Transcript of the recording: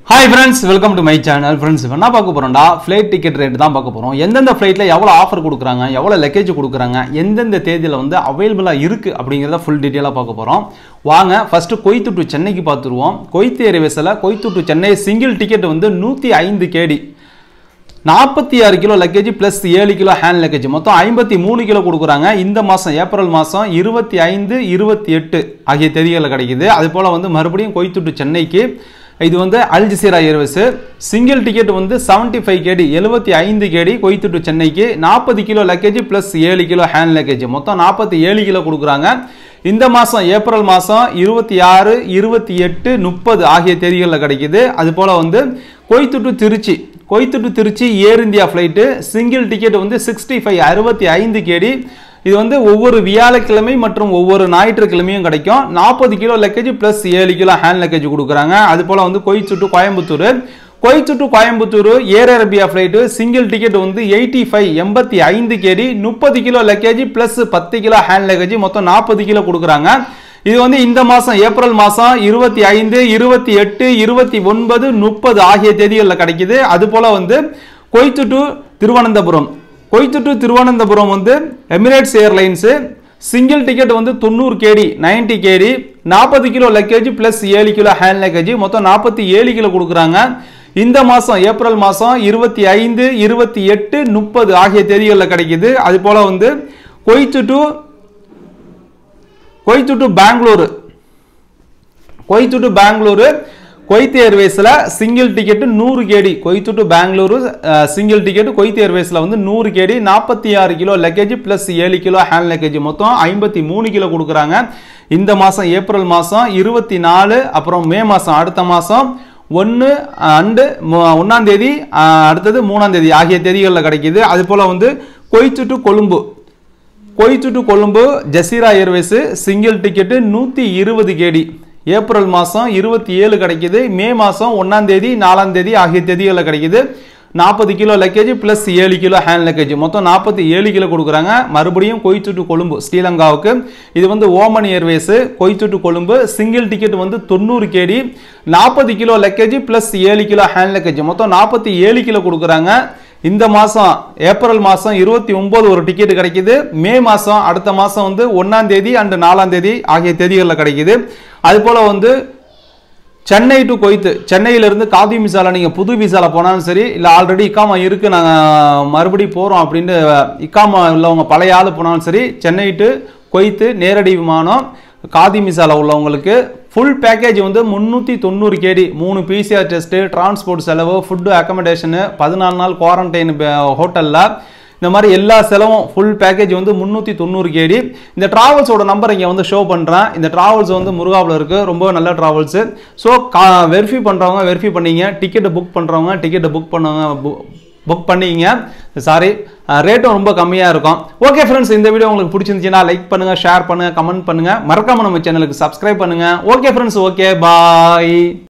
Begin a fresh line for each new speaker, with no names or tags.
hi friends welcome to my channel friends என்ன பார்க்க போறோம்டா flight ticket rate தான் பார்க்க போகிறோம் எந்தெந்த ஃப்ளைட்டில் எவ்வளோ ஆஃபர் கொடுக்குறாங்க எவ்வளோ லக்கேஜ் கொடுக்குறாங்க எந்தெந்த தேதியில் வந்து அவைலபிளாக இருக்குது அப்படிங்கிறத ஃபுல் டீட்டெயிலாக பார்க்க போகிறோம் வாங்க ஃபஸ்ட்டு கொய்த்து டு சென்னைக்கு பார்த்துருவோம் கொய்த்து ஏர்வேஸில் Kuwait to Chennai single ticket வந்து நூற்றி ஐந்து கேடி நாற்பத்தி ஆறு கிலோ லக்கேஜ் ப்ளஸ் ஏழு கிலோ ஹேண்ட் லக்கேஜ் மொத்தம் ஐம்பத்தி மூணு கிலோ கொடுக்குறாங்க இந்த மாதம் ஏப்ரல் மாதம் இருபத்தி ஐந்து இருபத்தி எட்டு ஆகிய தேதிகளில் கிடைக்குது அது போல் வந்து மறுபடியும் கொய்த்துட்டு சென்னைக்கு இது வந்து Al Jazeera Airways single ticket வந்து செவன்ட்டி ஃபைவ் கேடி எழுபத்தி ஐந்து கேடி கொய்த்துட்டு சென்னைக்கு நாற்பது கிலோ லக்கேஜ் ப்ளஸ் ஏழு கிலோ ஹேண்ட் லக்கேஜ் மொத்தம் நாற்பத்தி ஏழு கிலோ கொடுக்குறாங்க இந்த மாதம் ஏப்ரல் மாதம் இருபத்தி ஆறு இருபத்தி எட்டு முப்பது ஆகிய தேதிகளில் கிடைக்குது அது போல் வந்து Kuwait to Tiruchi Kuwait to Tiruchi Air India flight single ticket வந்து சிக்ஸ்டி ஃபைவ் அறுபத்தி ஐந்து கேடி இது வந்து ஒவ்வொரு வியாழக்கிழமை மற்றும் ஒவ்வொரு ஞாயிற்றுக்கிழமையும் கிடைக்கும் நாற்பது கிலோ லக்கேஜ் ப்ளஸ் ஏழு கிலோ ஹேண்ட் லக்கேஜ் கொடுக்குறாங்க அது போல் வந்து Kuwait to Coimbatore Kuwait to Coimbatore Air Arabia flight single ticket வந்து எயிட்டி ஃபைவ் எண்பத்தி ஐந்து கேடி முப்பது கிலோ லக்கேஜ் ப்ளஸ் பத்து கிலோ ஹேண்ட் லக்கேஜ் மொத்தம் நாற்பது கிலோ கொடுக்குறாங்க இது வந்து இந்த மாதம் ஏப்ரல் மாதம் இருபத்தி ஐந்து இருபத்தி எட்டு இருபத்தி ஒன்பது முப்பது ஆகிய தேதிகளில் கிடைக்குது அது போல் வந்து Kuwait to Thiruvananthapuram Kuwait to Thiruvananthapuram வந்து எமிரேட்ஸ் ஏர்லைன்ஸு சிங்கிள் டிக்கெட் வந்து தொண்ணூறு கேடி நைன்டி கேடி நாற்பது கிலோ லக்கேஜ் ப்ளஸ் ஏழு கிலோ ஹேண்ட் லக்கேஜ் மொத்தம் நாற்பத்தி ஏழு கிலோ கொடுக்குறாங்க இந்த மாதம் ஏப்ரல் மாதம் இருபத்தி ஐந்து இருபத்தி எட்டு முப்பது ஆகிய தேதிகளில் கிடைக்குது அது போல் வந்து Kuwait to Kuwait to Bengaluru Kuwait to Bengaluru Kuwait ஏர்வேஸில் சிங்கிள் டிக்கெட்டு நூறு KD Kuwait to Bengaluru single ticket Kuwait ஏர்வேஸில் வந்து நூறு கேடி நாற்பத்தி ஆறு கிலோ லக்கேஜ் ப்ளஸ் ஏழு கிலோ ஹேண்ட் லக்கேஜ் மொத்தம் ஐம்பத்தி மூணு கிலோ கொடுக்குறாங்க இந்த மாதம் ஏப்ரல் மாதம் இருபத்தி நாலு அப்புறம் மே மாதம் அடுத்த மாதம் ஒன்று அண்டு ஒன்றாம் தேதி அடுத்தது மூணாம் தேதி ஆகிய தேதிகளில் கிடைக்கிது அது போல் வந்து Kuwait to Colombo Kuwait to Colombo Jazeera Airways single ticket நூற்றி இருபது கேடி ஏப்ரல் மாதம் இருபத்தி ஏழு கிடைக்கிது மே மாதம் ஒன்றாம் தேதி நாலாம் தேதி ஆகிய தேதிகளில் கிடைக்கிது நாற்பது கிலோ லக்கேஜ் ப்ளஸ் ஏழு கிலோ ஹேண்ட் லக்கேஜ் மொத்தம் நாற்பத்தி ஏழு கிலோ கொடுக்குறாங்க மறுபடியும் கொய்த்து டு கொழும்பு ஸ்ரீலங்காவுக்கு இது வந்து Oman Airways Kuwait to Colombo single ticket வந்து தொண்ணூறு கேடி நாற்பது கிலோ லக்கேஜ் ப்ளஸ் ஏழு கிலோ ஹேண்ட் லக்கேஜ் மொத்தம் நாற்பத்தி ஏழு கிலோ கொடுக்குறாங்க இந்த மாதம் ஏப்ரல் மாதம் இருபத்தி ஒம்பது ஒரு டிக்கெட் கிடைக்குது மே மாதம் அடுத்த மாதம் வந்து ஒன்றாம் தேதி அண்டு நாலாம் தேதி ஆகிய தேதிகளில் கிடைக்குது அது போல் வந்து சென்னை டு கொய்த்து சென்னையிலேருந்து காதி விசாவில் நீங்கள் புது விசாவில் போனாலும் சரி இல்லை ஆல்ரெடி இக்காமா இருக்குது நாங்கள் மறுபடியும் போகிறோம் அப்படின்ட்டு இக்காமா உள்ளவங்க பழைய ஆள் போனாலும் சரி சென்னை டு கொய்த்து நேரடி விமானம் காதி மிசால உள்ளவங்களுக்கு ஃபுல் பேக்கேஜ் வந்து முந்நூற்றி தொண்ணூறு கேடி மூணு பிசிஆர் டெஸ்ட்டு டிரான்ஸ்போர்ட் செலவு ஃபுட்டு அக்கமடேஷனு பதினாலு நாள் குவாரண்டைன் ஹோட்டலில் இந்த மாதிரி எல்லா செலவும் ஃபுல் பேக்கேஜ் வந்து முந்நூற்றி தொண்ணூறு கேடி இந்த ட்ராவல்ஸோட நம்பர் இங்கே வந்து ஷோ பண்ணுறேன் இந்த ட்ராவல்ஸ் வந்து முருகாவில் இருக்குது ரொம்ப நல்ல ட்ராவல்ஸு ஸோ கா வெரிஃபை பண்ணுறவங்க வெரிஃபை பண்ணிங்க டிக்கெட்டை புக் பண்ணுறவங்க டிக்கெட்டை புக் பண்ணவங்க புக் பண்ணிங்க சாரி ரேட்டும் ரொம்ப கம்மியாக இருக்கும் ஓகே ஃப்ரெண்ட்ஸ் இந்த வீடியோ உங்களுக்கு பிடிச்சிருந்துச்சுன்னா லைக் பண்ணுங்கள் ஷேர் பண்ணுங்கள் கமெண்ட் பண்ணுங்கள் மறக்காம நம்ம சேனலுக்கு சப்ஸ்கிரைப் பண்ணுங்கள் ஓகே ஃப்ரெண்ட்ஸ் ஓகே பாய்